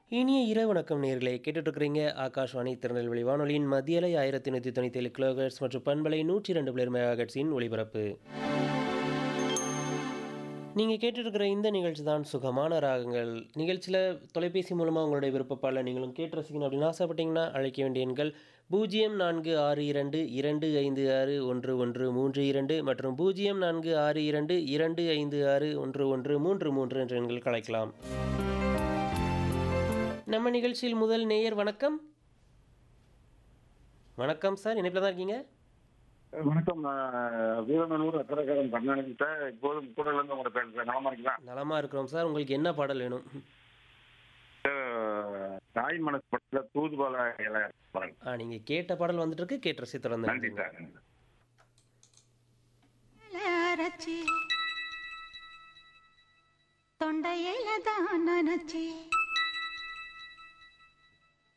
இனிய இரவு வணக்கம் நேர்களே கேட்டுட்டு இருக்கிறீங்க ஆகாஷ்வாணி திருநெல்வேலி வானொலியின் மத்தியலை ஆயிரத்தி நூற்றி தொண்ணூற்றி ஏழு கிலோஹெட்ஸ் மற்றும் பண்பலை நூற்றி ரெண்டு பிளேர் மெகாஹெட்ஸின் ஒளிபரப்பு நீங்கள் கேட்டுருக்கிற இந்த நிகழ்ச்சி தான் சுகமான ராகங்கள் நிகழ்ச்சியில் தொலைபேசி மூலமாக உங்களுடைய விருப்பப்பால் நீங்களும் கேட்டு ரசிக்கணும் அப்படின்னு ஆசைப்பட்டீங்கன்னா அழைக்க வேண்டிய எண்கள் பூஜ்ஜியம் நான்கு ஆறு இரண்டு இரண்டு ஐந்து ஆறு ஒன்று ஒன்று மூன்று இரண்டு மற்றும் பூஜ்ஜியம் நான்கு ஆறு இரண்டு இரண்டு ஐந்து ஆறு ஒன்று ஒன்று மூன்று மூன்று என்ற எண்களுக்கு அழைக்கலாம் நம்ம நிகழ்ச்சியில் முதல் நேயர் வணக்கம் வணக்கம் சார் இணைப்பில் தான் இருக்கீங்க வணக்கம் நான் வீரநல்லூர் அக்கரக்காரன் கண்ணாடிக்கிட்ட இப்போதும் கூடல இருந்து உங்களை பேசுறேன் நலமா இருக்கீங்களா நலமாக இருக்கிறோம் சார் உங்களுக்கு என்ன பாடல் வேணும் அஹ், தாய் மனசு படத்துல தூதுபால இலை பாருங்க. ஆ நீங்கள் கேட்ட பாடல் வந்துட்டு இருக்கு கேட்டு ரசி தொடர்ந்து நன்றி நன்றிங்க. சார் அரைச்சி தொண்டையில தான் நினைச்சி